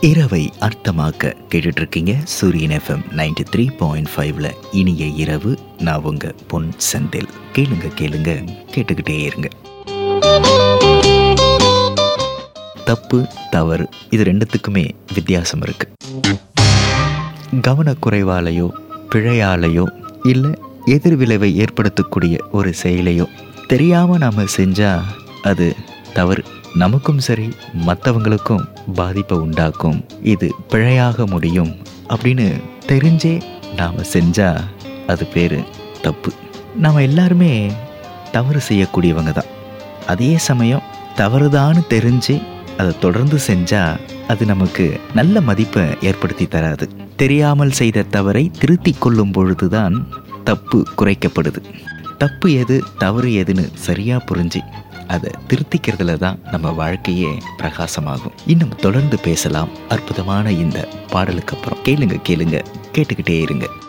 இரவை அர்த்தமாக்க கேட்டுட்டு இருக்கீங்க சூரியன் எஃப்எம் நைன்டி த்ரீ பாயிண்ட் ஃபைவ்ல இனிய இரவு நான் உங்க பொன் செந்தில் கேளுங்க கேளுங்க கேட்டுக்கிட்டே இருங்க தப்பு தவறு இது ரெண்டுத்துக்குமே வித்தியாசம் இருக்கு கவனக்குறைவாலேயோ பிழையாலேயோ இல்லை எதிர்விளைவை ஏற்படுத்தக்கூடிய ஒரு செயலையோ தெரியாமல் நாம் செஞ்சால் அது தவறு நமக்கும் சரி மற்றவங்களுக்கும் பாதிப்பை உண்டாக்கும் இது பிழையாக முடியும் அப்படின்னு தெரிஞ்சே நாம் செஞ்சால் அது பேர் தப்பு நாம் எல்லாருமே தவறு செய்யக்கூடியவங்க தான் அதே சமயம் தவறுதான்னு தெரிஞ்சு அதை தொடர்ந்து செஞ்சால் அது நமக்கு நல்ல மதிப்பை ஏற்படுத்தி தராது தெரியாமல் செய்த தவறை திருத்திக் கொள்ளும் பொழுதுதான் தப்பு குறைக்கப்படுது தப்பு எது தவறு எதுன்னு சரியாக புரிஞ்சு அதை திருத்திக்கிறதுல தான் நம்ம வாழ்க்கையே பிரகாசமாகும் இன்னும் தொடர்ந்து பேசலாம் அற்புதமான இந்த பாடலுக்கு அப்புறம் கேளுங்க கேளுங்க கேட்டுக்கிட்டே இருங்க